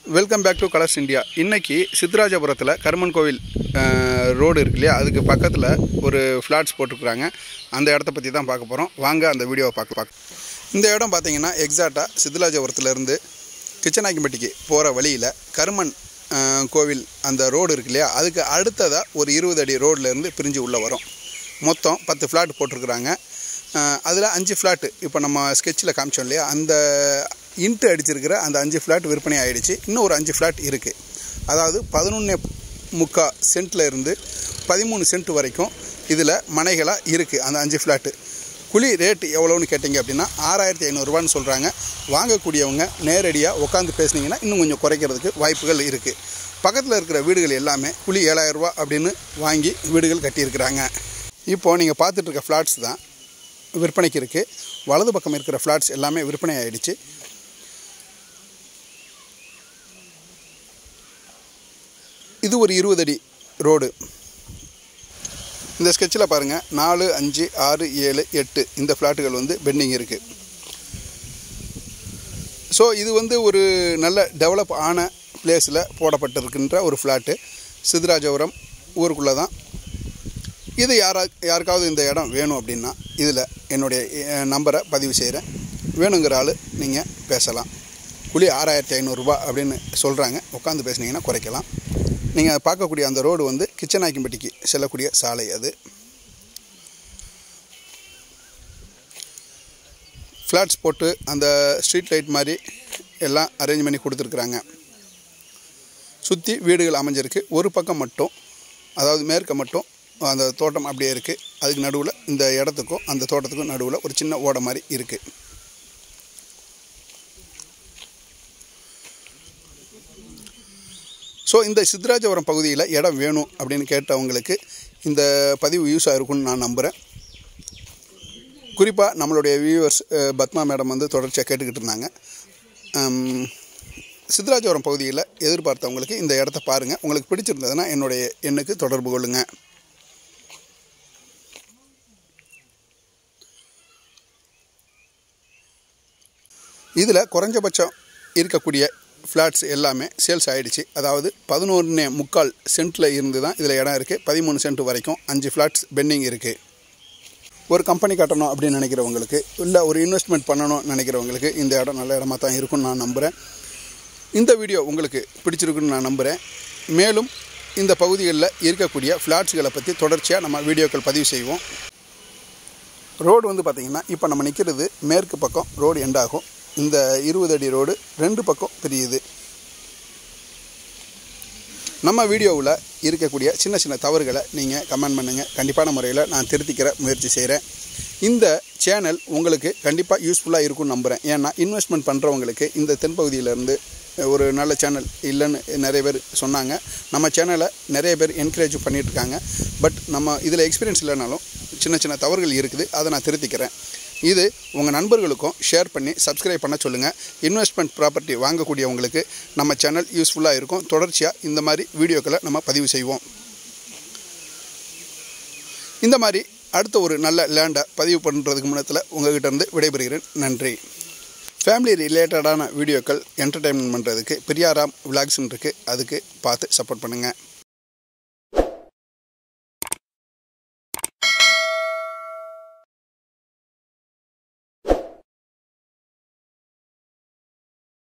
welcome back to Colors India இன்னைக்கு சித்ராஜபுரத்தில் கருமன் கோவில் ரோடு இருக்கு இல்லையா அதுக்கு பக்கத்தில் ஒரு ஃப்ளாட்ஸ் போட்டிருக்குறாங்க அந்த இடத்த பற்றி தான் பார்க்க போகிறோம் வாங்க அந்த வீடியோவை பார்க்க பார்க்க இந்த இடம் பார்த்தீங்கன்னா எக்ஸாக்டாக சித்ராஜபுரத்துலேருந்து கிச்சனாக்கிம்பட்டிக்கு போகிற வழியில் கருமன் அஹ், கோவில் அந்த ரோடு இருக்கு இல்லையா அதுக்கு அடுத்ததாக ஒரு இருபது அடி ரோட்லேருந்து பிரிஞ்சு உள்ளே வரும் மொத்தம் பத்து ஃப்ளாட் போட்டிருக்குறாங்க அதில் அஞ்சு ஃப்ளாட்டு இப்போ நம்ம ஸ்கெட்சில் காமிச்சோம் இல்லையா அந்த இன்ட்டு அடிச்சிருக்கிற அந்த அஞ்சு ஃப்ளாட் விற்பனை ஆயிடுச்சு இன்னும் ஒரு அஞ்சு ஃப்ளாட் இருக்குது அதாவது பதினொன்று முக்கா சென்ட்டில் இருந்து பதிமூணு சென்ட் வரைக்கும் இதில் மனைகளாக இருக்குது அந்த அஞ்சு ஃப்ளாட்டு குழி ரேட் எவ்வளோன்னு கேட்டிங்க அப்படின்னா ஆறாயிரத்தி ஐநூறுரூவான்னு சொல்கிறாங்க வாங்கக்கூடியவங்க நேரடியாக உட்காந்து பேசுனீங்கன்னா இன்னும் கொஞ்சம் குறைக்கிறதுக்கு வாய்ப்புகள் இருக்குது பக்கத்தில் இருக்கிற வீடுகள் எல்லாமே குழி ஏழாயிரரூபா அப்படின்னு வாங்கி வீடுகள் கட்டியிருக்கிறாங்க இப்போது நீங்கள் பார்த்துட்டு இருக்க ஃப்ளாட்ஸ் தான் விற்பனைக்கு இருக்குது வலது பக்கம் இருக்கிற ஃப்ளாட்ஸ் எல்லாமே விற்பனை ஆயிடுச்சு இது ஒரு இருபது அடி ரோடு இந்த ஸ்கெட்சில் பாருங்கள் நாலு அஞ்சு ஆறு ஏழு எட்டு இந்த ஃப்ளாட்டுகள் வந்து பெண்டிங் இருக்குது ஸோ இது வந்து ஒரு நல்ல டெவலப் ஆன பிளேஸில் போடப்பட்டிருக்கின்ற ஒரு ஃப்ளாட்டு சித்ராஜபுரம் ஊருக்குள்ளே தான் இது யாரா யாருக்காவது இந்த இடம் வேணும் அப்படின்னா இதில் என்னுடைய அஹ், நம்பரை பதிவு செய்கிறேன் வேணுங்கிற ஆள் நீங்கள் பேசலாம் குழி ஆறாயிரத்தி ஐநூறுரூபா அப்படின்னு சொல்கிறாங்க உட்காந்து பேசுனீங்கன்னா குறைக்கலாம் நீங்கள் பார்க்கக்கூடிய அந்த ரோடு வந்து கிச்சனாக்கிம்பட்டிக்கு செல்லக்கூடிய சாலை அது ஃப்ளாட்ஸ் போட்டு அந்த ஸ்ட்ரீட் லைட் மாதிரி எல்லாம் அரேஞ்ச் பண்ணி கொடுத்துருக்குறாங்க சுற்றி வீடுகள் அமைஞ்சிருக்கு ஒரு பக்கம் மட்டும் அதாவது மேற்க மட்டும் அந்த தோட்டம் அப்படியே இருக்குது அதுக்கு நடுவில் இந்த இடத்துக்கும் அந்த தோட்டத்துக்கும் நடுவில் ஒரு சின்ன ஓடை மாதிரி இருக்குது ஸோ இந்த சித்ராஜபுரம் பகுதியில் இடம் வேணும் அப்படின்னு கேட்டவங்களுக்கு இந்த பதிவு யூஸ் ஆகிருக்குன்னு நான் நம்புகிறேன் குறிப்பாக நம்மளுடைய வியூவர்ஸ் பத்மா மேடம் வந்து தொடர்ச்சியாக கேட்டுக்கிட்டு இருந்தாங்க ஹம், சித்ராஜபுரம் பகுதியில் எதிர்பார்த்தவங்களுக்கு இந்த இடத்த பாருங்கள் உங்களுக்கு பிடிச்சிருந்ததுன்னா என்னுடைய எண்ணுக்கு தொடர்பு கொள்ளுங்கள் இதில் குறைஞ்சபட்சம் இருக்கக்கூடிய ஃப்ளாட்ஸ் எல்லாமே சேல்ஸ் ஆகிடுச்சு அதாவது பதினொன்று முக்கால் சென்ட்டில் இருந்து தான் இதில் இடம் இருக்குது பதிமூணு சென்ட் வரைக்கும் அஞ்சு ஃப்ளாட்ஸ் பெண்டிங் இருக்குது ஒரு கம்பெனி கட்டணும் அப்படின்னு நினைக்கிறவங்களுக்கு இல்லை ஒரு இன்வெஸ்ட்மெண்ட் பண்ணணும்னு நினைக்கிறவங்களுக்கு இந்த இடம் நல்ல இடமா தான் இருக்கும்னு நான் நம்புகிறேன் இந்த வீடியோ உங்களுக்கு பிடிச்சிருக்குன்னு நான் நம்புகிறேன் மேலும் இந்த பகுதிகளில் இருக்கக்கூடிய ஃப்ளாட்ஸ்களை பற்றி தொடர்ச்சியாக நம்ம வீடியோக்கள் பதிவு செய்வோம் ரோடு வந்து பார்த்திங்கன்னா இப்போ நம்ம நிற்கிறது மேற்கு பக்கம் ரோடு எண்ட் ஆகும் இந்த இருபது அடி ரோடு ரெண்டு பக்கம் பிரியுது நம்ம வீடியோவில் இருக்கக்கூடிய சின்ன சின்ன தவறுகளை நீங்கள் கமெண்ட் பண்ணுங்கள் கண்டிப்பான முறையில் நான் திருத்திக்கிற முயற்சி செய்கிறேன் இந்த சேனல் உங்களுக்கு கண்டிப்பாக யூஸ்ஃபுல்லாக இருக்கும்னு நம்புகிறேன் ஏன்னா இன்வெஸ்ட்மெண்ட் பண்ணுறவங்களுக்கு இந்த தென்பகுதியிலேருந்து ஒரு நல்ல சேனல் இல்லைன்னு நிறைய பேர் சொன்னாங்க நம்ம சேனலை நிறைய பேர் என்கரேஜ் பண்ணிகிட்ருக்காங்க பட் நம்ம இதில் எக்ஸ்பீரியன்ஸ் இல்லைனாலும் சின்ன சின்ன தவறுகள் இருக்குது அதை நான் திருத்திக்கிறேன் இது உங்கள் நண்பர்களுக்கும் ஷேர் பண்ணி சப்ஸ்கிரைப் பண்ண சொல்லுங்கள் இன்வெஸ்ட்மெண்ட் ப்ராப்பர்ட்டி வாங்கக்கூடியவங்களுக்கு நம்ம சேனல் யூஸ்ஃபுல்லாக இருக்கும் தொடர்ச்சியாக இந்த மாதிரி வீடியோக்களை நம்ம பதிவு செய்வோம் இந்த மாதிரி அடுத்த ஒரு நல்ல லேண்டை பதிவு பண்ணுறதுக்கு முன்னத்தில் உங்ககிட்ட இருந்து விடைபெறுகிறேன் நன்றி ஃபேமிலி ரிலேட்டடான வீடியோக்கள் என்டர்டெயின்மெண்ட் பண்ணுறதுக்கு பிரியாராம் விலாக்ஸ்ன்னு இருக்குது அதுக்கு பார்த்து சப்போர்ட் பண்ணுங்கள்